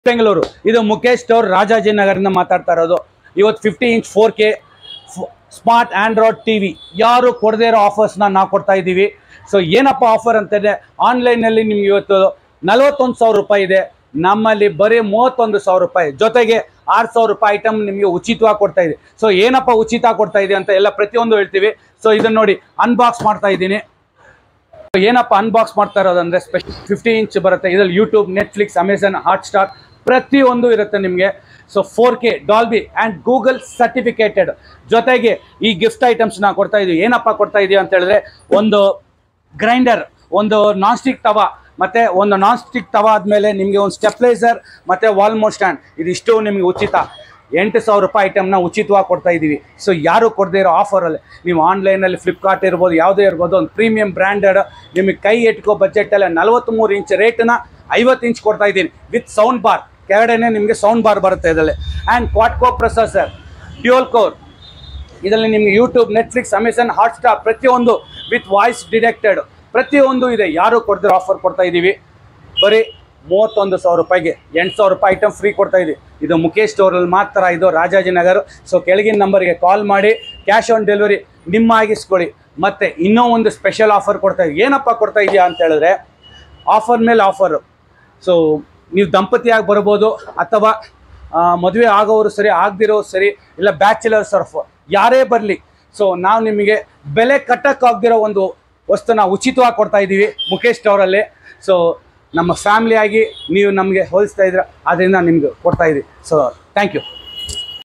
ಬೆಂಗಳೂರು ಇದು ಮುಖೇಶ್ ಸ್ಟೋರ್ ರಾಜಾಜಿನಗರಿಂದ ಮಾತಾಡ್ತಾ ಇರೋದು ಇವತ್ತು fifty inch four K smart Android T V ಯಾರು ಕೊಡದೇ ಇರೋ ಆಫರ್ಸ್ನ ನಾವು ಕೊಡ್ತಾ ಇದ್ದೀವಿ ಸೊ ಏನಪ್ಪ ಆಫರ್ ಅಂತಂದರೆ ಆನ್ಲೈನಲ್ಲಿ ನಿಮ್ಗೆ ಇವತ್ತು ನಲವತ್ತೊಂದು ಸಾವಿರ ರೂಪಾಯಿ ಇದೆ ನಮ್ಮಲ್ಲಿ ಬರೀ ಮೂವತ್ತೊಂದು ಸಾವಿರ ರೂಪಾಯಿ ಜೊತೆಗೆ ಆರು ಸಾವಿರ ರೂಪಾಯಿ ಐಟಮ್ ನಿಮಗೆ ಉಚಿತವಾಗಿ ಕೊಡ್ತಾ ಇದೆ ಸೊ ಏನಪ್ಪ ಉಚಿತ ಕೊಡ್ತಾ ಇದೆ ಅಂತ ಎಲ್ಲ ಪ್ರತಿಯೊಂದು ಹೇಳ್ತೀವಿ ಸೊ ಇದನ್ನ ನೋಡಿ ಅನ್ಬಾಕ್ಸ್ ಮಾಡ್ತಾ ಇದ್ದೀನಿ ಏನಪ್ಪ ಅನ್ಬಾಕ್ಸ್ ಮಾಡ್ತಾ ಇರೋದಂದ್ರೆ ಸ್ಪೆಷಲ್ ಫಿಫ್ಟಿ ಇಂಚ್ ಬರುತ್ತೆ ಇದರಲ್ಲಿ YouTube Netflix Amazon Hotstar ಪ್ರತಿಯೊಂದು ಇರುತ್ತೆ ನಿಮಗೆ so four K Dolby and Google certificated ಜೊತೆಗೆ ಈ ಗಿಫ್ಟ್ ಐಟಮ್ಸ್ನ ಕೊಡ್ತಾ ಇದೀವಿ ಏನಪ್ಪ ಕೊಡ್ತಾ ಇದೀವಿ ಅಂತ ಹೇಳಿದ್ರೆ ಒಂದು ಗ್ರೈಂಡರ್ ಒಂದು ನಾನ್ ಸ್ಟಿಕ್ ತವಾ ಮತ್ತೆ ಒಂದು ನಾನ್ ಸ್ಟಿಕ್ ತವಾ ಆದಮೇಲೆ ನಿಮಗೆ ಒಂದು ಸ್ಟೆಪ್ಲೈಸರ್ ಮತ್ತೆ ವಾಲ್ಮೋ ಸ್ಟ್ಯಾಂಡ್ ಇದಿಷ್ಟು ನಿಮಗೆ ಉಚಿತ ಎಂಟು ಸಾವಿರ ರೂಪಾಯಿ ಐಟಮ್ನ ಉಚಿತವಾಗಿ ಕೊಡ್ತಾ ಇದ್ದೀವಿ ಸೊ ಯಾರು ಕೊಡದೇ ಇರೋ ಆಫರಲ್ಲಿ ನೀವು ಆನ್ಲೈನಲ್ಲಿ ಫ್ಲಿಪ್ಕಾರ್ಟ್ ಇರ್ಬೋದು ಯಾವುದೇ ಇರ್ಬೋದು ಒಂದು ಪ್ರೀಮಿಯಂ ಬ್ರ್ಯಾಂಡೆಡ್ ನಿಮಗೆ ಕೈ ಎಟ್ಕೋ ಬಜೆಟಲ್ಲಿ ನಲವತ್ತ್ಮೂರು ಇಂಚ್ ರೇಟ್ನ ಐವತ್ತು ಇಂಚ್ ಕೊಡ್ತಾ ಇದ್ದೀನಿ ವಿತ್ ಸೌಂಡ್ ಬಾರ್ ಕೆಳಗಡೆನೆ ನಿಮಗೆ ಸೌಂಡ್ ಬಾರ್ ಬರುತ್ತೆ ಇದರಲ್ಲಿ and quad core processor dual core ಇದರಲ್ಲಿ ನಿಮಗೆ ಯೂಟ್ಯೂಬ್ ನೆಟ್ಫ್ಲಿಕ್ಸ್ ಅಮೆಝಾನ್ ಹಾಟ್ಸ್ಟಾರ್ ಪ್ರತಿಯೊಂದು ವಿತ್ ವಾಯ್ಸ್ ಡಿರೆಕ್ಟೆಡ್ ಪ್ರತಿಯೊಂದು ಇದೆ ಯಾರು ಕೊಡ್ದಿರೋ ಆಫರ್ ಕೊಡ್ತಾ ಇದ್ದೀವಿ ಬರೀ ಮೂವತ್ತೊಂದು ಸಾವಿರ ರೂಪಾಯಿಗೆ ಎಂಟು ಸಾವಿರ ರೂಪಾಯಿ ಐಟಮ್ ಫ್ರೀ ಕೊಡ್ತಾ ಇದ್ದೀವಿ ಇದು ಮುಖೇಶ್ ಸ್ಟೋರಲ್ಲಿ ಮಾತ್ರ ಇದು ರಾಜಾಜಿನಗರ್ ಸೊ ಕೆಳಗಿನ ನಂಬರ್ಗೆ ಕಾಲ್ ಮಾಡಿ ಕ್ಯಾಶ್ ಆನ್ ಡೆಲಿವರಿ ನಿಮ್ಮ ಆಗಿಸ್ಕೊಳ್ಳಿ ಮತ್ತು ಇನ್ನೂ ಒಂದು ಸ್ಪೆಷಲ್ ಆಫರ್ ಕೊಡ್ತಾ ಇದ್ದೀವಿ ಏನಪ್ಪ ಕೊಡ್ತಾ ಇದೆಯಾ ಅಂತ ಹೇಳಿದ್ರೆ ಆಫರ್ ಮೇಲೆ ಆಫರು ಸೊ ನೀವು ದಂಪತಿಯಾಗಿ ಬರ್ಬೋದು ಅಥವಾ ಮದುವೆ ಆಗೋರು ಸರಿ ಆಗದಿರೋರು ಸರಿ ಇಲ್ಲ ಬ್ಯಾಚುಲರ್ ಸರ್ಫ್ ಯಾರೇ ಬರಲಿ ಸೊ ನಾವು ನಿಮಗೆ ಬೆಲೆ ಕಟ್ಟಕ್ಕಾಗ್ದಿರೋ ಒಂದು ವಸ್ತುನ ಉಚಿತವಾಗಿ ಕೊಡ್ತಾ ಇದ್ದೀವಿ ಮುಖೇಶ್ ಸ್ಟೋರಲ್ಲಿ ಸೊ ನಮ್ಮ ಫ್ಯಾಮಿಲಿಯಾಗಿ ನೀವು ನಮಗೆ ಹೋಲಿಸ್ತಾ ಇದ್ದೀರ ಅದರಿಂದ ನಿಮ್ಗೆ ಕೊಡ್ತಾ ಇದ್ದೀವಿ ಸೊ ಥ್ಯಾಂಕ್ ಯು